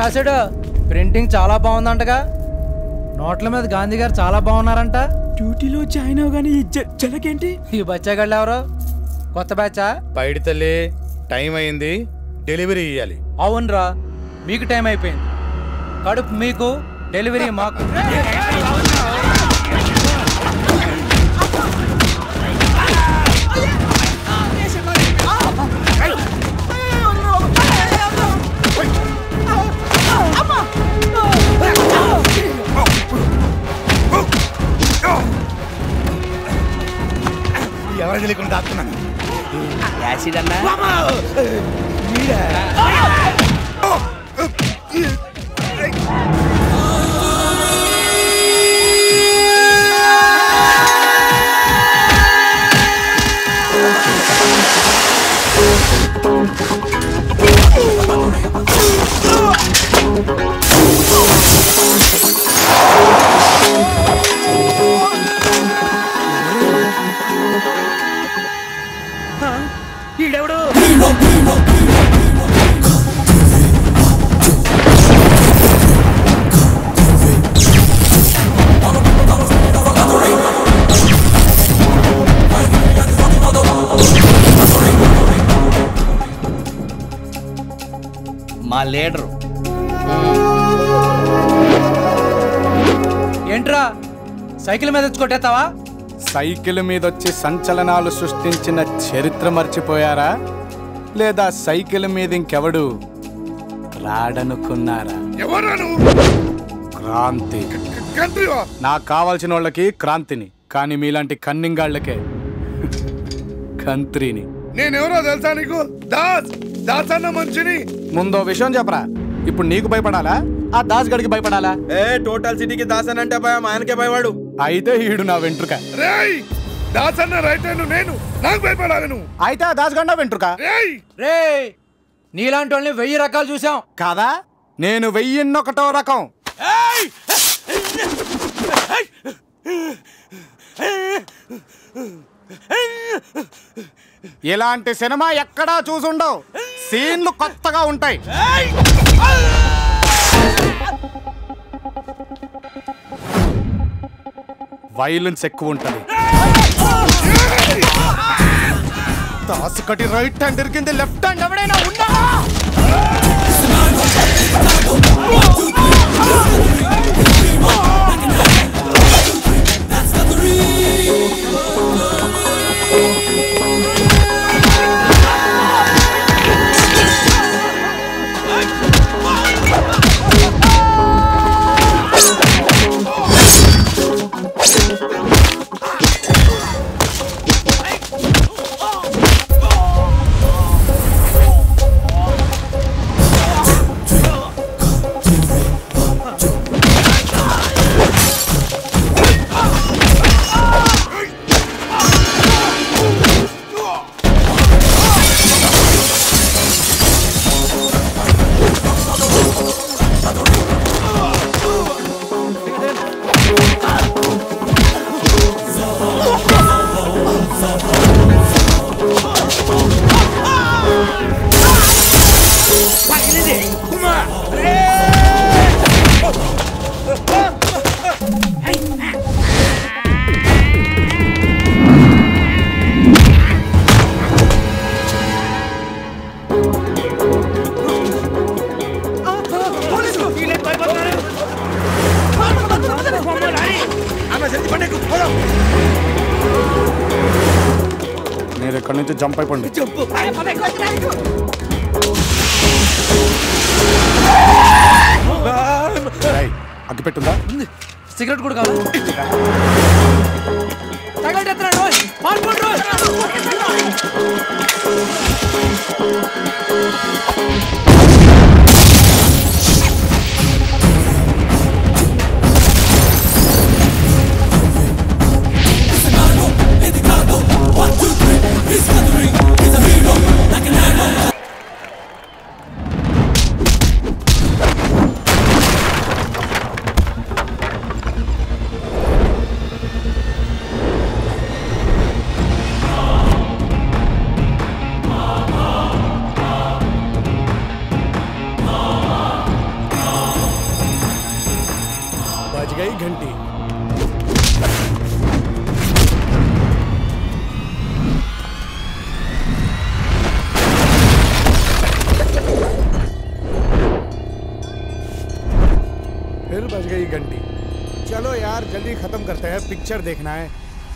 దాసుడు ప్రింటింగ్ చాలా బాగుందంటగా నోట్ల మీద గాంధీ గారు చాలా బాగున్నారంట డ్యూటీలో జాయిన్ అవగానే ఈ జ- జలకేంటి ఈ బచ్చాగాళ్ళు ఎవరు కొత్త బ్యాచా పైడి తల్లి టైం అయింది డెలివరీ ఇవ్వాలి అవునరా మీకు టైం అయిపోయింది కడుపు మీకు డెలివరీ మాకు ఎవరు తెలియకుండా దాక్కున్నాను యాసిడ్ అన్నా ఈడెవడు మా లీడరు ఏంట్రా సైకిల్ మీద వచ్చి కొట్టేస్తావా సైకిల్ మీద వచ్చి సంచలనాలు సృష్టించిన చరిత్ర మర్చిపోయారా లేదా సైకిల్ మీద ఇంకెవడు రాడనుకున్నారా ఎవరు క్రాంతి కంట్రీవా నాకు కావాల్సిన వాళ్ళకి క్రాంతిని కానీ మీలాంటి కన్నింగాళ్ళకే కంత్రిని నేనెవరో తెలుసా నీకు దాస్ దాస్ అన్న మంచిని ముందో విషయం చెప్పరా ఇప్పుడు నీకు భయపడాలా ఆ దాస్ గడికి భయపడాలా ఏ టోటల్ సిటీకి దాసన్ అంటే భయం ఆయనకే భయవాడు అయితే ఈడు నా వెంట్రుక రేయ్ దాస్ అన్న రైట్ హ్యాండ్ నేను నాకు భయపడాలి నువ్వు అయితే ఆ దాస్ గండ వెంట్రుక రేయ్ రే నీలాంటి వాళ్ళని వెయ్యి రకాలు చూసాం కాదా నేను వెయ్యిన్నొకటో రకం ఇలాంటి సినిమా ఎక్కడా చూసుండవు సీన్లు కొత్తగా ఉంటాయి వైలెన్స్ ఎక్కువ ఉంటది దాసుకటి రైట్ హ్యాండ్ ఇరికింది లెఫ్ట్ హ్యాండ్ ఎవడైనా ఉన్నా మీరు ఇక్కడి నుంచి జంప్ అయిపోండి రేయ్, అగ్గి పెట్టుందా సిగరెట్ కూడా కాదు తగలెత్తనాడు, ఓయ్. పారిపోండి, ఓయ్. घंटी फिर बज गई घंटी चलो यार जल्दी खत्म करते हैं पिक्चर देखना है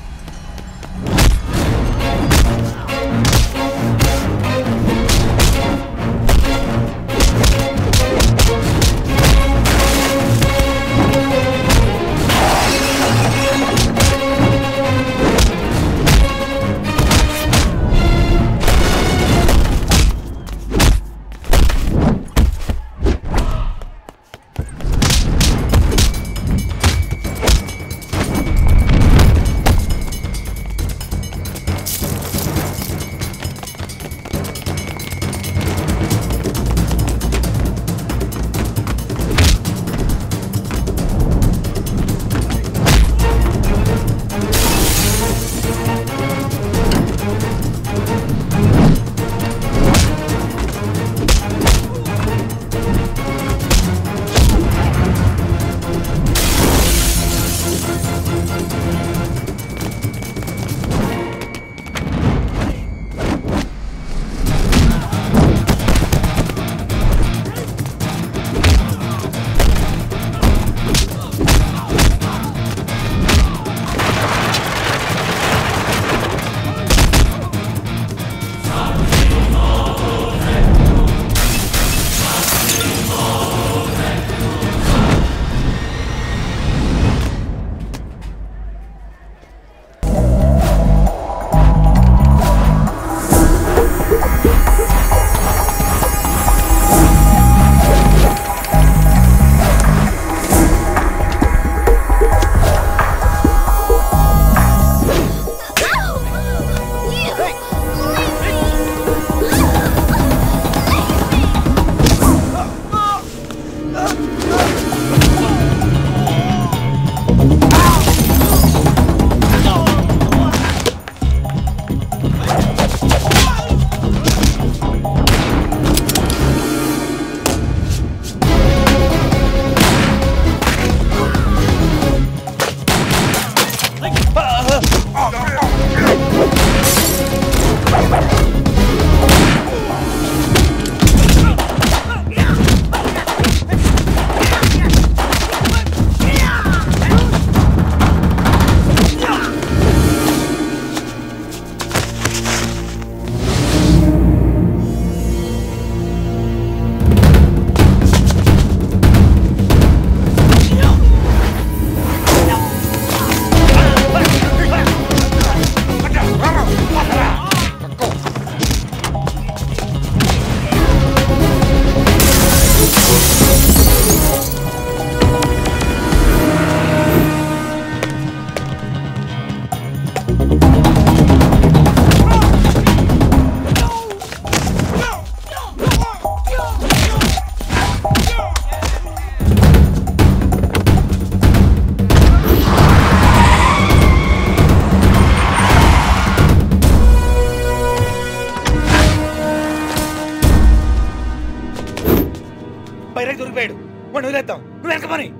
బయటకు దొరికిపోయాడు వాడిని వదిలేద్దాం నువ్వు వెనక పని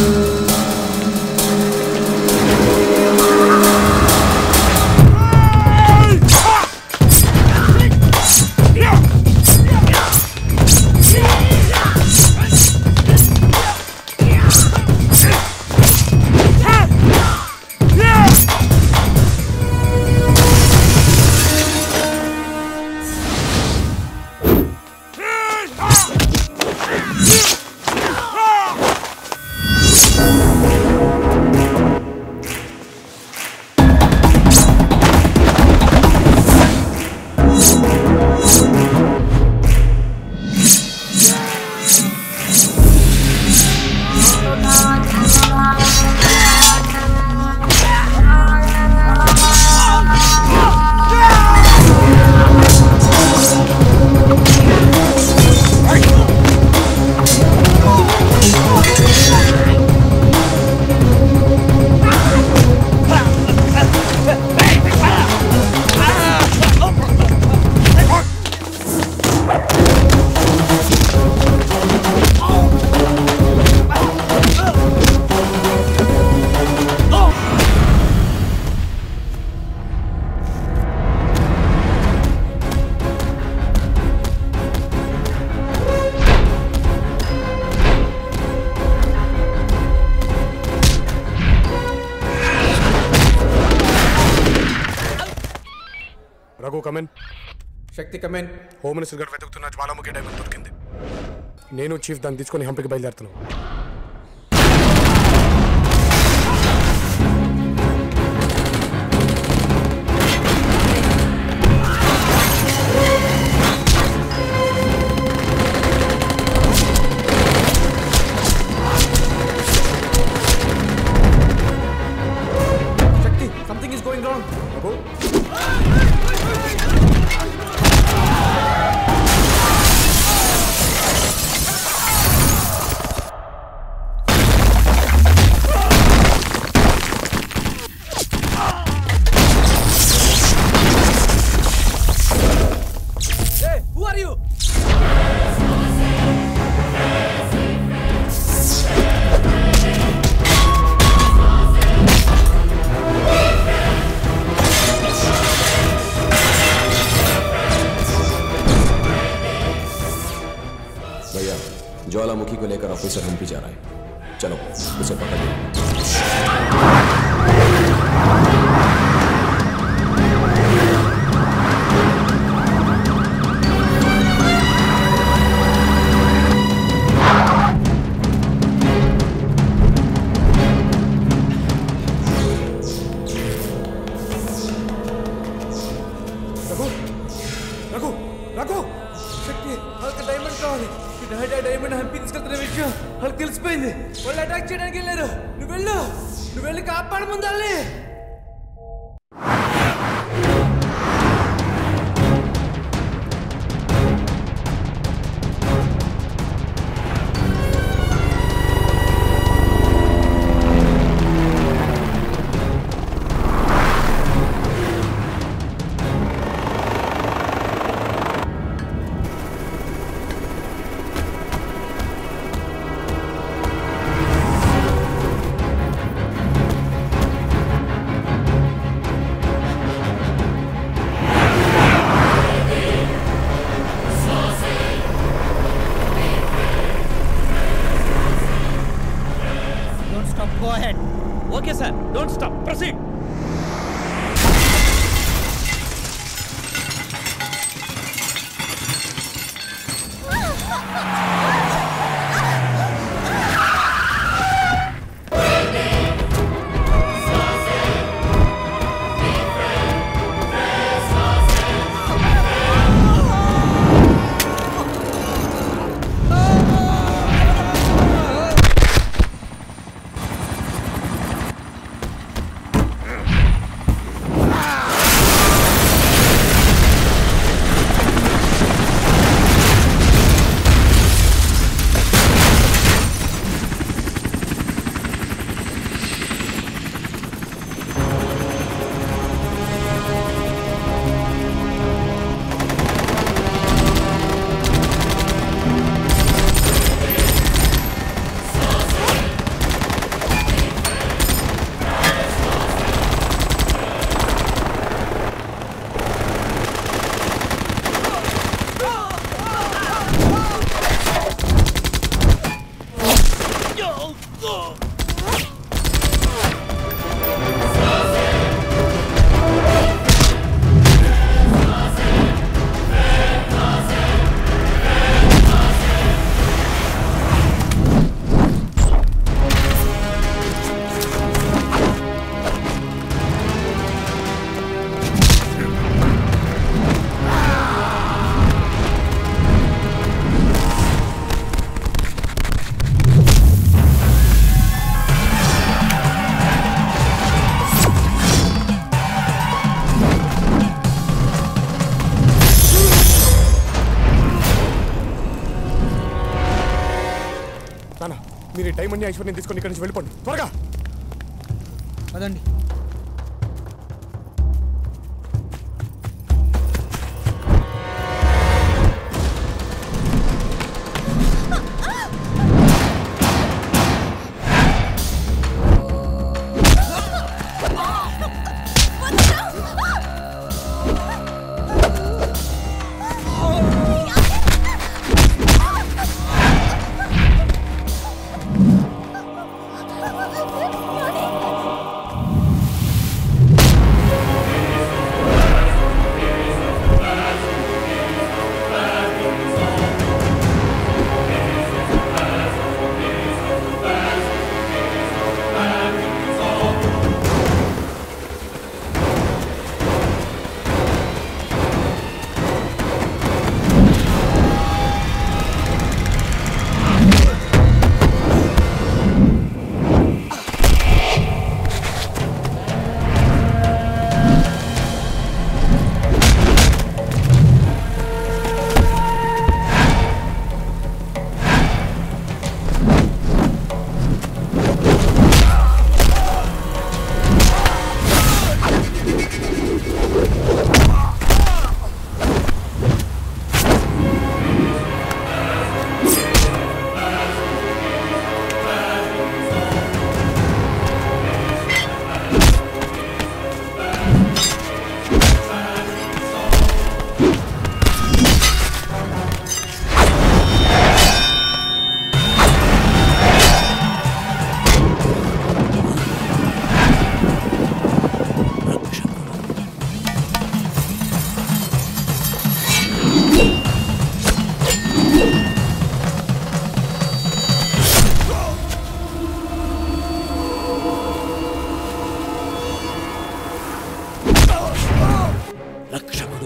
ఆ Raghu come on Shakti come on home minister గారు వెతుకుతున్న జ్వాలాముఖి డైమండ్ దొరికింది నేను చీఫ్ దాన్ని తీసుకొని హంపికి బయలుదేరుతున్నాను Shakti something is going wrong Raghu who are you भैया ज्वालामुखी को लेकर ऑफिसर हम्पी जा रहा है चलो उसे पकड़ लो రఘు రఘు రఘు శక్తి వాళ్ళకి డైమండ్ కావాలి ఈ డైమండ్ డైమండ్ హంపి తీసుకెళ్తున్న విషయం వాళ్ళకి తెలిసిపోయింది వాళ్ళు అటాక్ చేయడానికి వెళ్ళారు నువ్వు వెళ్ళు నువ్వు వెళ్ళి కాపాడు ముందాలి don't stop go ahead okay sir don't stop proceed నాన్న మీరు ఈ డైమండ్ ఐశ్వర్యం తీసుకొని ఇక్కడి నుంచి వెళ్ళిపోండి త్వరగా అదండి Oh,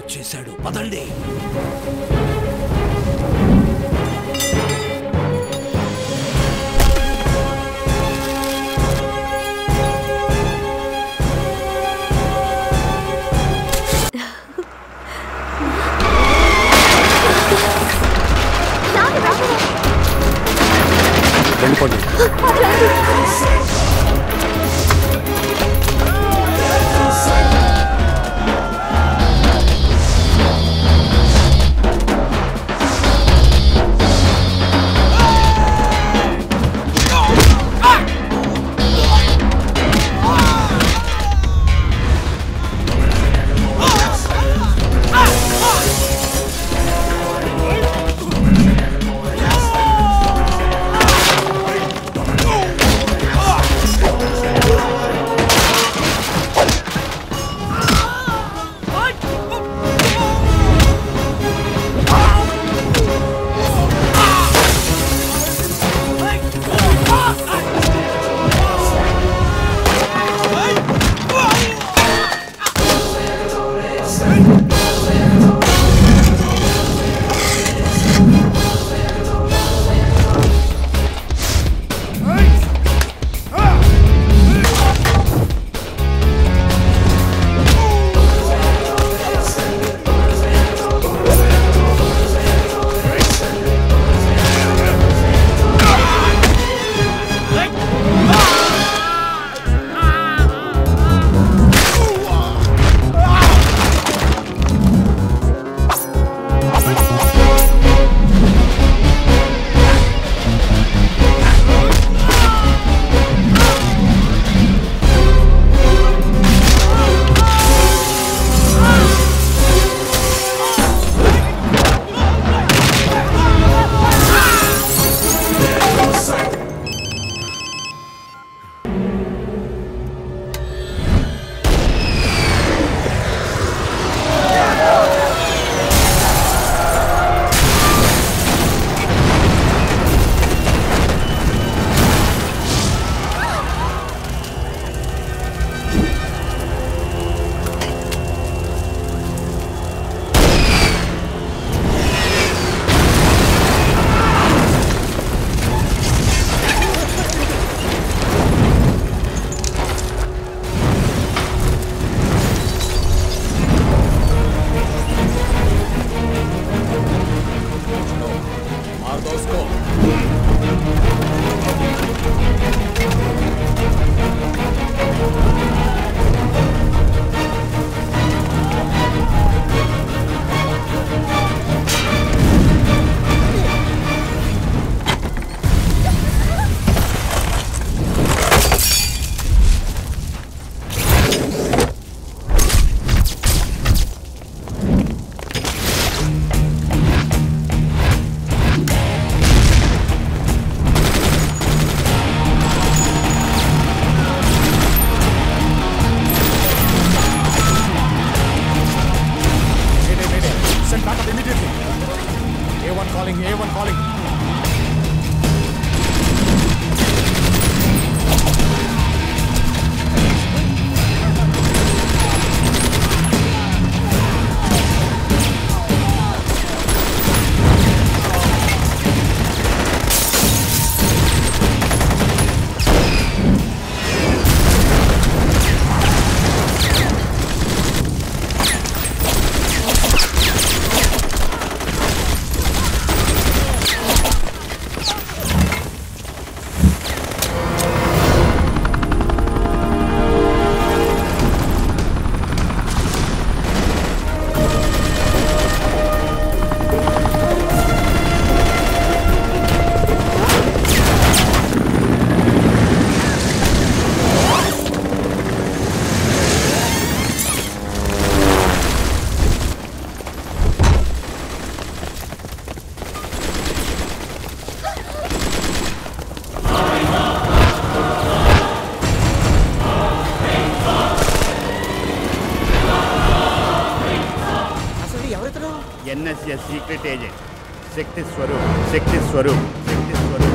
వచ్చేసాడు పదండి వెళ్ళిపోండి Send backup immediately. A1 calling, A1 calling. NSS secret agent Shakti Swaroop Shakti Swaroop Shakti Swaroop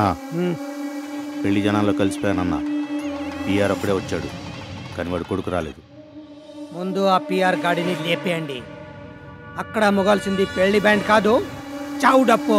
అన్నా పెళ్లి జనాల్లో కలిసిపోయానన్నా పిఆర్ అప్పుడే వచ్చాడు కానీ వాడు కొడుకు రాలేదు ముందు ఆ పిఆర్ గాడిని లేపేయండి అక్కడ మొగాల్సింది పెళ్లి బ్యాండ్ కాదు చావు డప్పు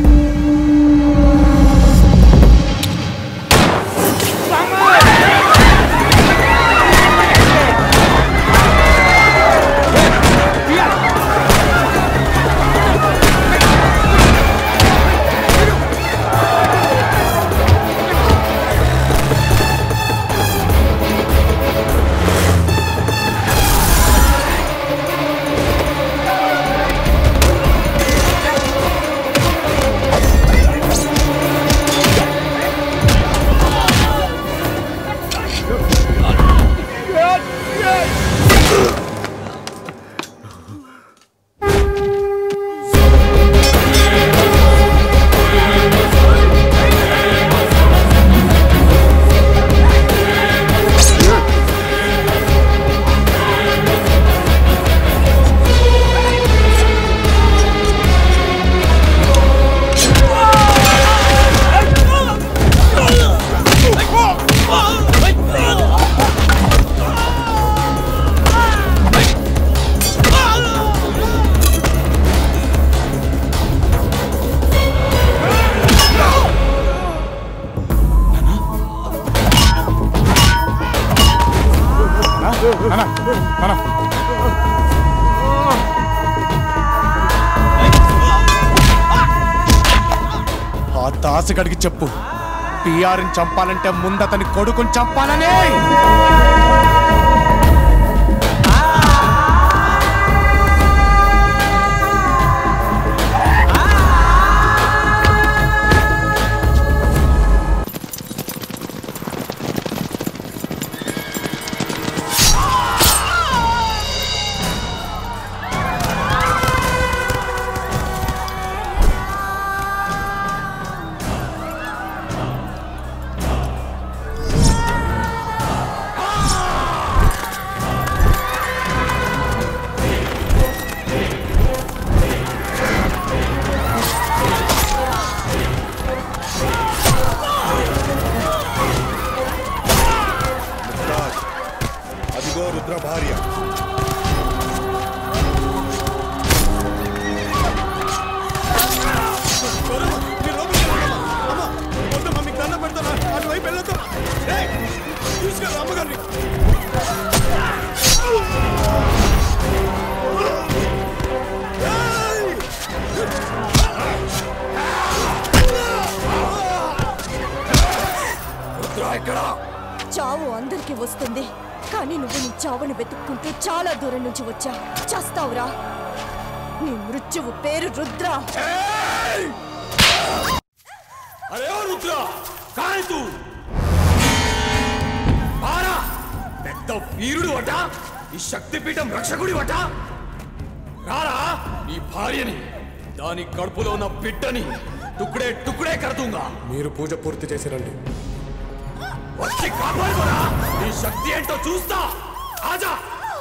ఆ దాసగడికి చెప్పు పిఆర్ని చంపాలంటే ముందు అతని కొడుకుని చంపాలని అదిగో రుద్ర భార్య చావు అందరికీ వస్తుంది కానీ నువ్వు నీ చావుని వెతుక్కుంటూ చాలా దూరం నుంచి వచ్చా చస్తావురా నీ మృత్యువు పేరు రుద్ర अरे ओ रुद्रा कहाँ है तू ఆరా పెద్ద వీరుడు అట ఈ శక్తిపీఠం రక్షకుడి అట రారా నీ భార్యని దాని కడుపులో ఉన్న బిడ్డని టుకుడే టుకుడే కడుతుంగా మీరు పూజ పూర్తి చేసి రండి వచ్చి కాపాడుకోరా నీ శక్తి ఏంటో చూస్తా ఆజా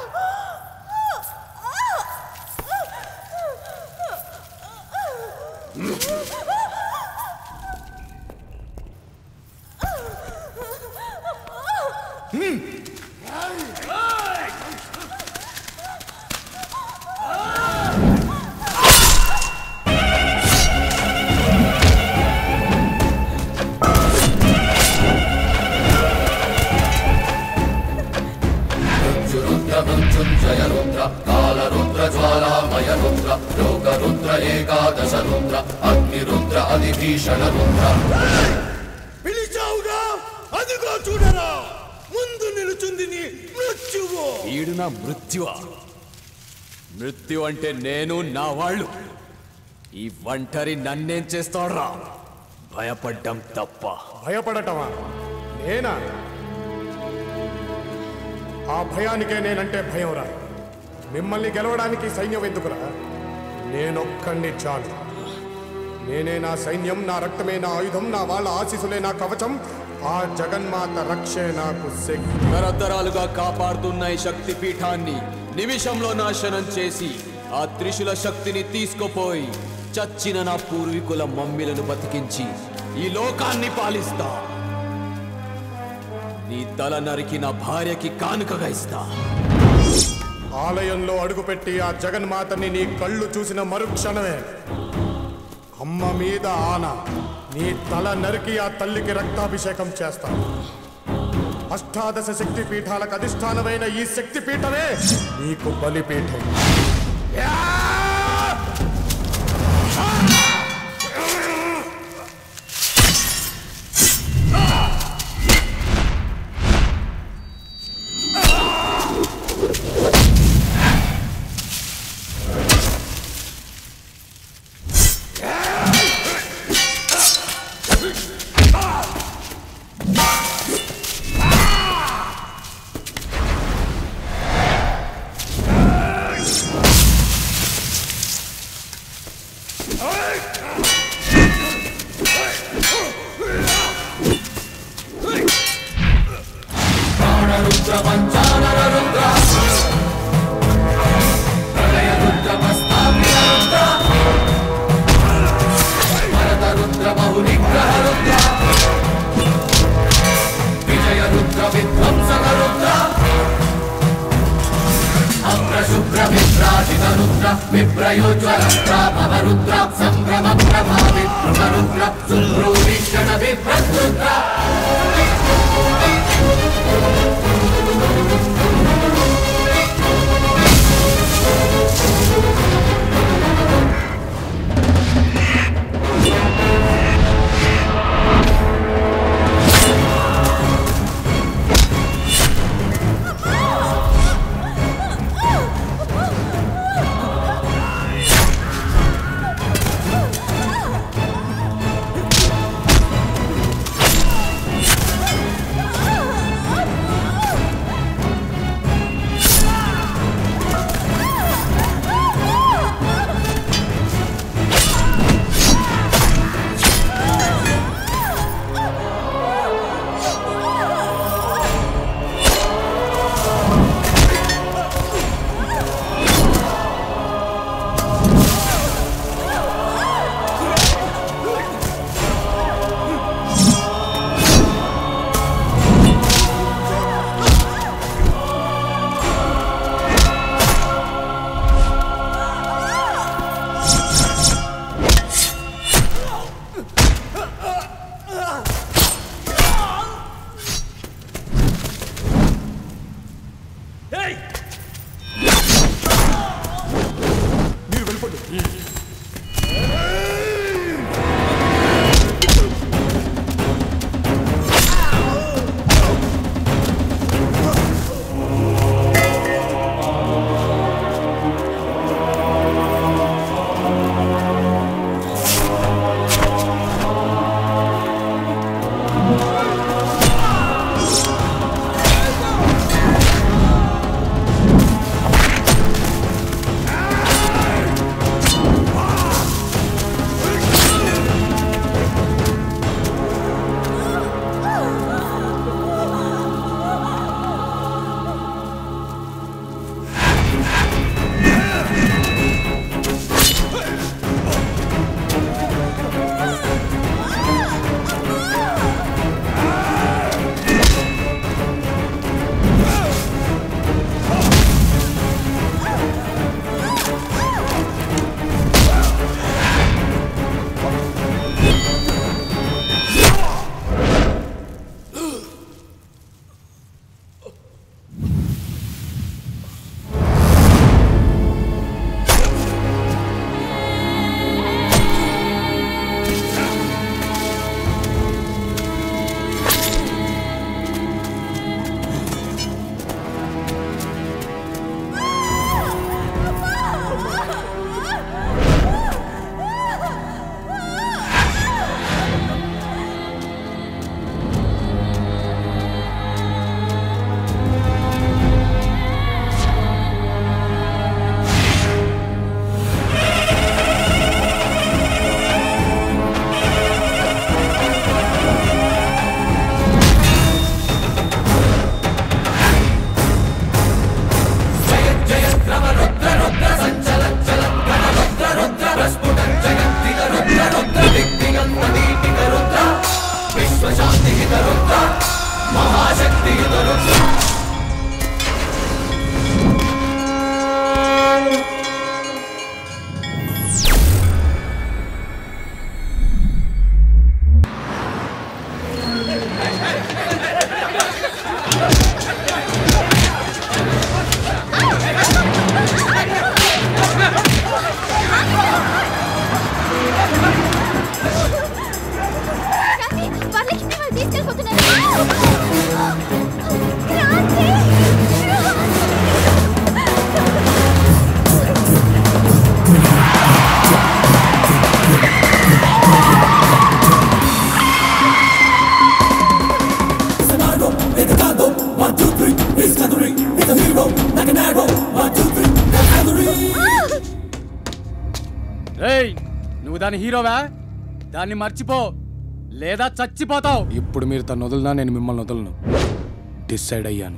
పిలిచావుగా అదిగో చూడరా ముందు నిలుచుంది నీ మృత్యువు ఈడు నా మృత్యువా మృత్యు అంటే నేను నా వాళ్ళు ఈ ఒంటరి నన్నేం చేస్తాడ్రా భయపడ్డం తప్ప భయపడటమా నేనా ఆ భయానికే నేనంటే భయం రా మిమ్మల్ని గెలవడానికి సైన్యం ఎందుకురా నేనొక్కడిని చాలు నేనే నా సైన్యం నా రక్తమే నా ఆయుధం నా వాళ్ళ ఆశీసులే నా కవచం ఆ జగన్మాత రక్షే నాకు శక్తి తరతరాలుగా కాపాడుతున్న ఈ శక్తి పీఠాన్ని నిమిషంలో నాశనం చేసి ఆ త్రిశూల శక్తిని తీసుకుపోయి చచ్చిన నా పూర్వీకుల మమ్మిలను బతికించి ఈ లోకాన్ని పాలిస్తా నీ తల నరికి నా భార్యకి కానుకగా ఇస్తా ఆలయంలో అడుగుపెట్టి ఆ జగన్మాతని నీ కళ్ళు చూసిన మరుక్షణమే అమ్మ మీద ఆన నీ తల నరికి ఆ తల్లికి రక్తాభిషేకం చేస్తా అష్టాదశ శక్తి పీఠాలకు అధిష్టానమైన ఈ శక్తి పీఠమే నీకు బలిపీఠం ఆ దాని హీరోవా దాన్ని మర్చిపో లేదా చచ్చిపోతావు ఇప్పుడు మీరు తను వదిలినా నేను మిమ్మల్ని వదలను డిసైడ్ అయ్యాను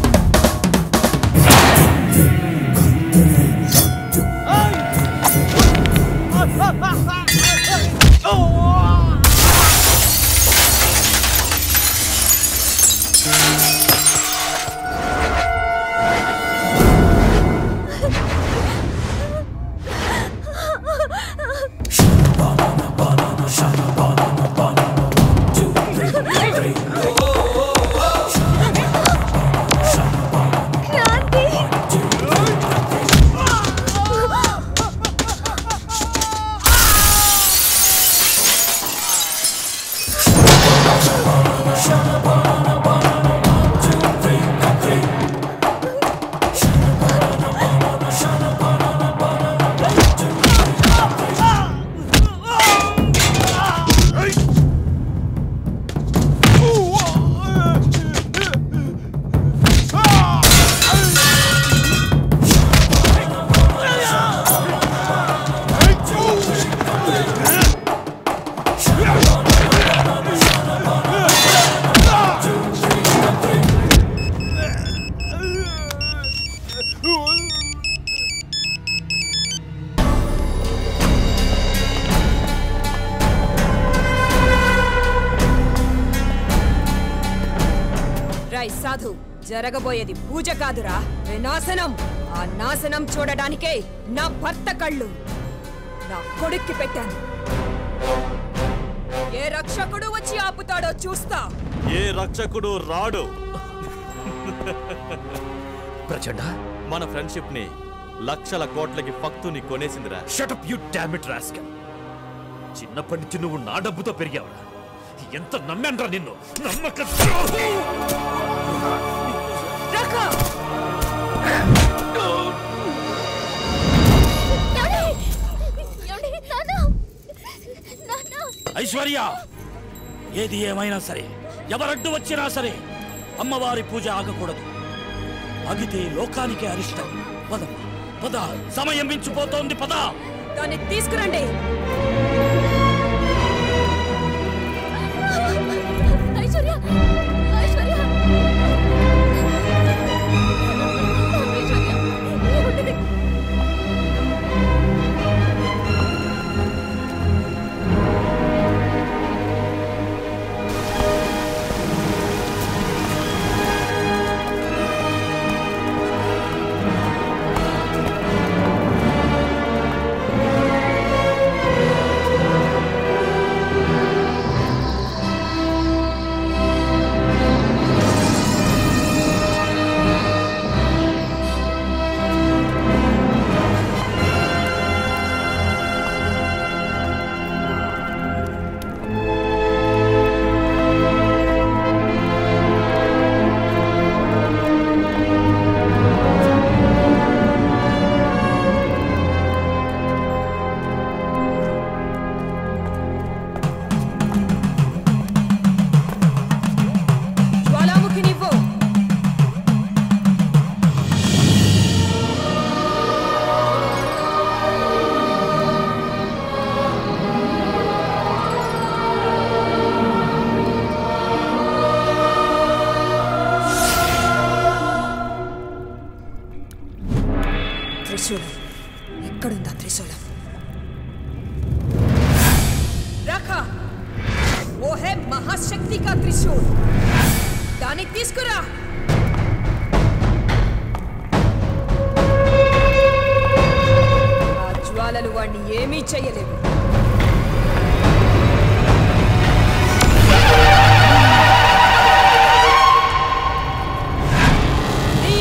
రై సాధు జరగబోయేది పూజ కాదురా వినాశనం ఆ నాశనం చూడడానికే నా భర్త కళ్ళు నా కొడుక్కి పెట్టాను ఏ రక్షకుడు వచ్చి ఆపుతాడో చూస్తా ఏ రక్షకుడు రాడు ప్రచండ మన ఫ్రెండ్షిప్ ని లక్షల కోట్లకి భక్తుని కొనేసిందిరా షటప్ యు డామిట్ రాస్కల్ చిన్నప్పటి నుంచి నువ్వు నా డబ్బుతో పెరిగావురా ఎంత నమ్మాన్రా నిన్ను నమ్మక ద్రోహి! ఐశ్వర్య ఏది ఏమైనా సరే ఎవరడ్డు వచ్చినా సరే అమ్మవారి పూజ ఆగకూడదు ఆగితే లోకానికే అరిష్టం పద పద సమయం మించిపోతోంది పద దాన్ని తీసుకురండి ఐశ్వర్య ఐశ్వర్య జ్వాలాముఖి నివ్వు త్రిశూలం ఎక్కడుందా త్రిశూలం రఖ वो है महाशक्ति का त्रिशूल దాన్ని తీసుకురా ఆ జ్వాలలు వాణ్ణి ఏమీ చెయ్యలేవు నీ.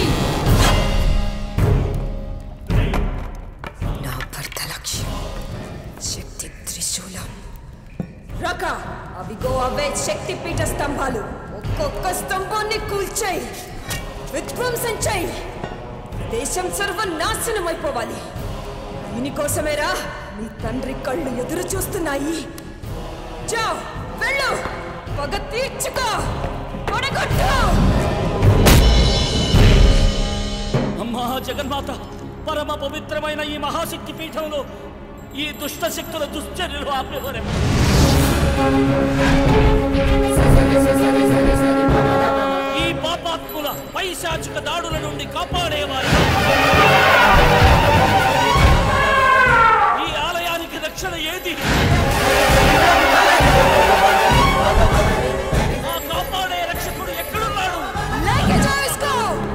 నా భర్త లక్ష్యం శక్తి త్రిశూలం రక అవిగో అవే శక్తి పీఠ స్తంభాలు ఒక్కొక్క స్తంభాన్ని కూల్చాయి విధ్వంసం చేయి దేశం సర్వనాశనం అయిపోవాలి దీనికోసమేరా నీ తండ్రి కళ్ళు ఎదురు చూస్తున్నాయి జా వెళ్ళు పగ తీర్చుకో పొడగొట్టు అమ్మా జగన్మాత పరమ పవిత్రమైన ఈ మహాశక్తి పీఠంలో ఈ దుష్ట శక్తుల దుశ్చర్యలు ఆపేవారేమో ఈ పాపాత్ముల పైశాచిక దాడుల నుండి కాపాడేవారు ఈ ఆలయానికి రక్షణ ఏది ఆ కాపాడే రక్షకుడు ఎక్కడున్నాడు लेके जाओ इसको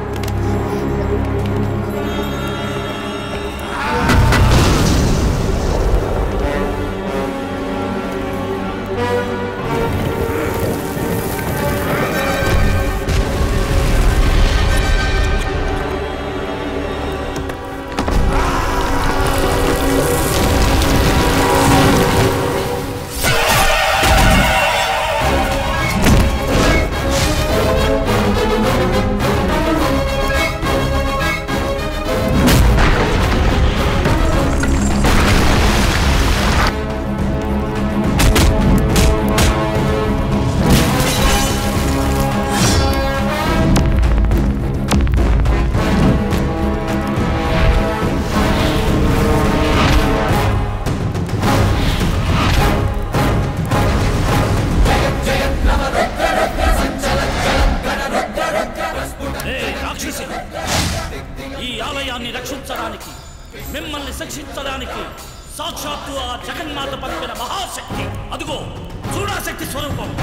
ఏయ్, రాక్షసి ఈ ఆలయాన్ని రక్షించడానికి మిమ్మల్ని శిక్షించడానికి సాక్షాత్తు ఆ జగన్మాత పంపిన మహాశక్తి అదుగో చూడాశక్తి స్వరూపం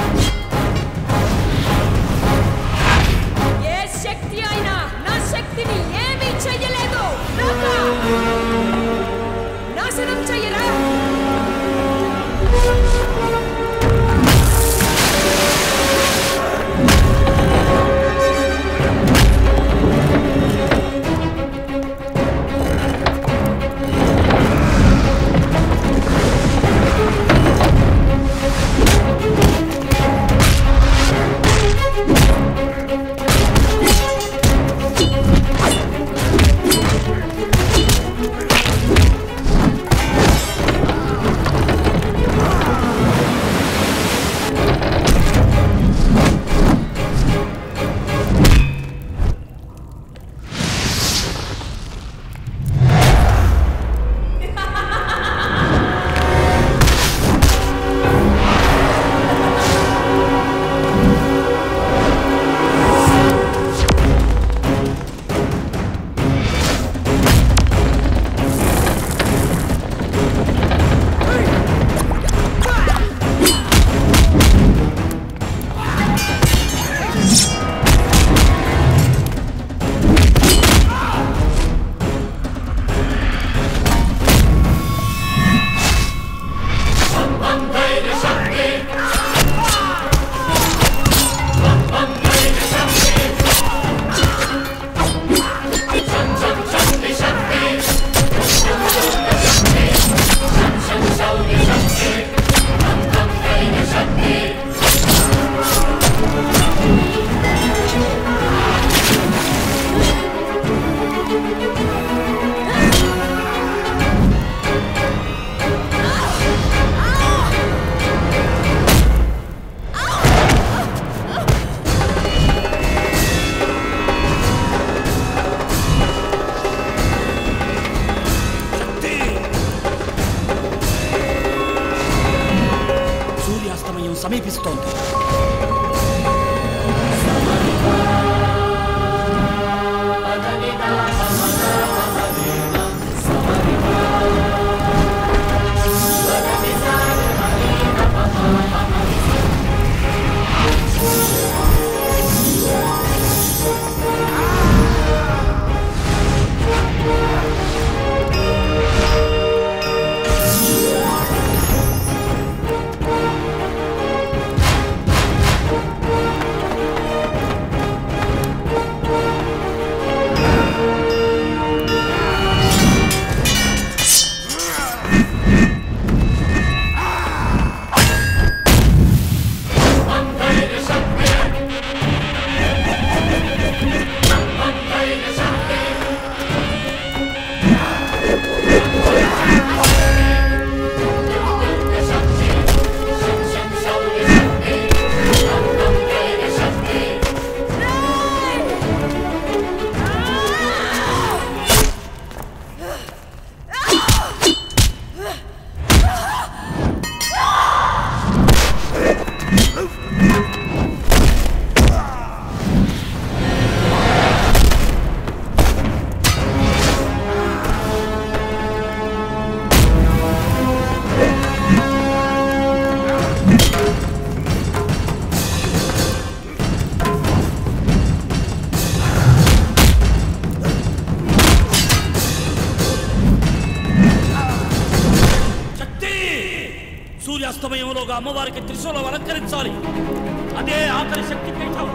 ఏ శక్తి అయినా నా శక్తిని ఏమీ చెయ్యలేదు రాకా! నాశనం చెయ్యరా సూర్యాస్తమయం సమీపిస్తోంది ఆ ఈలోగా అమ్మవారికి త్రిశూలం అలంకరించాలి అదే ఆఖరి శక్తి పీఠం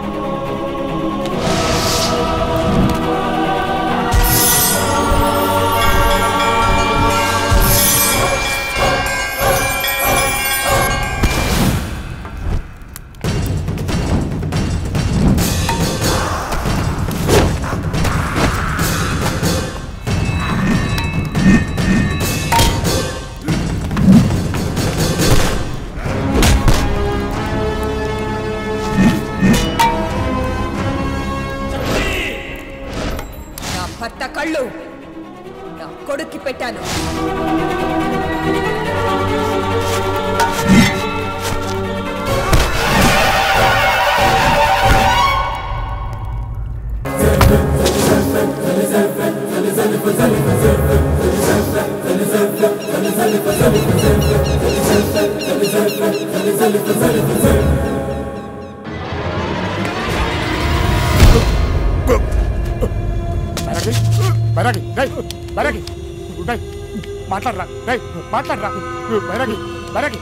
నా భర్త కళ్ళు నా కొడుక్కి పెట్టాను బైరాగి బైరాగి డై బైరాగి డై మాట్లాడరా డై మాట్లాడరా బైరాగి బైరాగి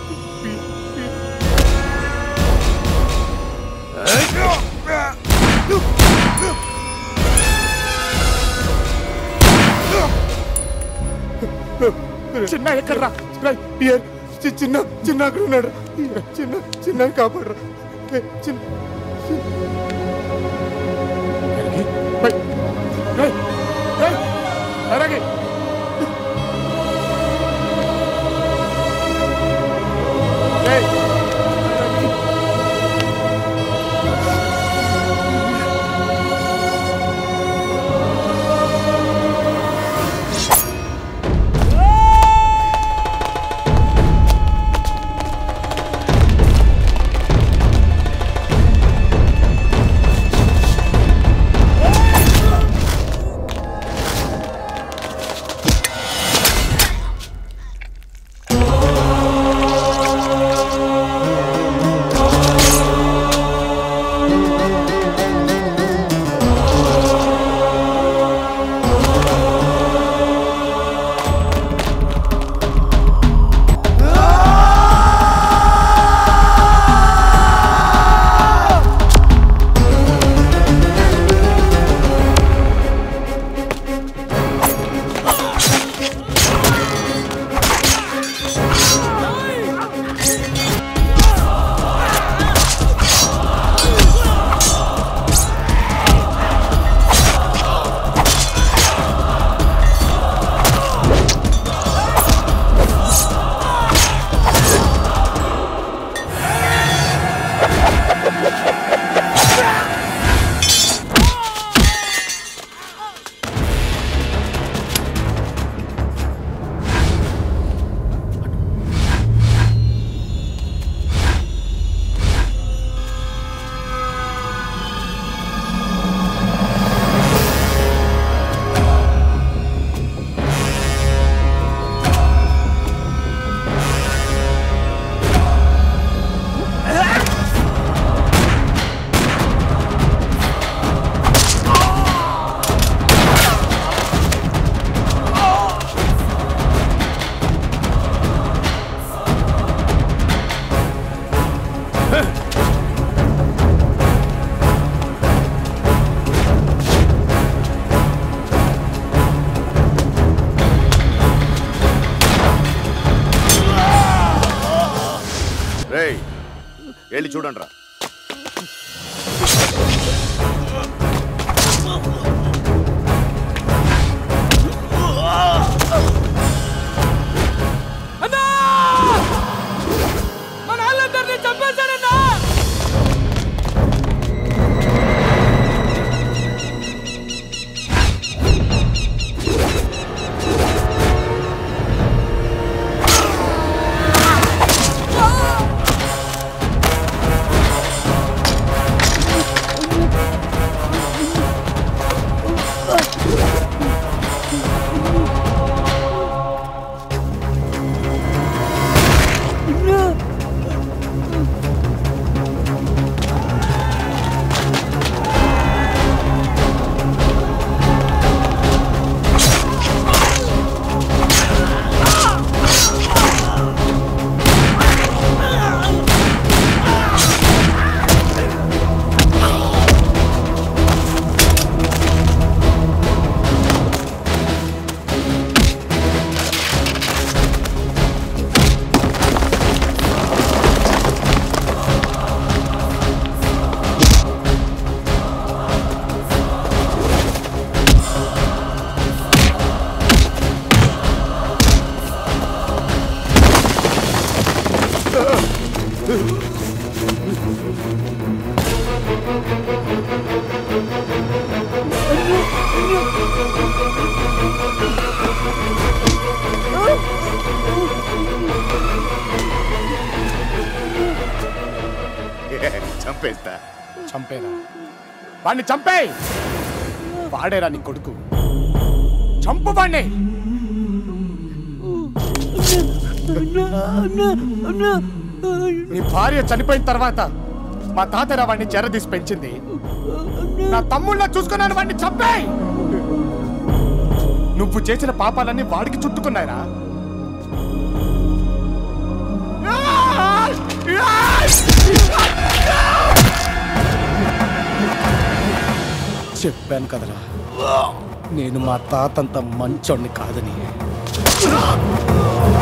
చిన్న ఎక్కడ్రా డై, పియర్ చి- చిన్న చిన్న అక్కడ ఉన్నాడు చిన్న చిన్న కాపాడరా డై, చిన్న చిన్న- బైరాగి, బై- డై, డై, బైరాగి డై, రేయ్ వెళ్ళి చూడండి రా అన్నా మన వాళ్ళందరినీ చంపేశారన్నా ఆ చంపేస్తా చంపేరా వాడిని చంపేయ్ వాడేరా నీ కొడుకు చంపు వాణ్ణి నీ భార్య చనిపోయిన తర్వాత మా తాతయ్య వాడిని చెరదీసి పెంచింది నా తమ్ముళ్ళ చూసుకున్నాను వాడిని చంపేయ్ నువ్వు చేసిన పాపాలన్నీ వాడికి చుట్టుకున్నాయిరా చెప్పాను కదరా నేను మా తాతంత మంచోడిని కాదని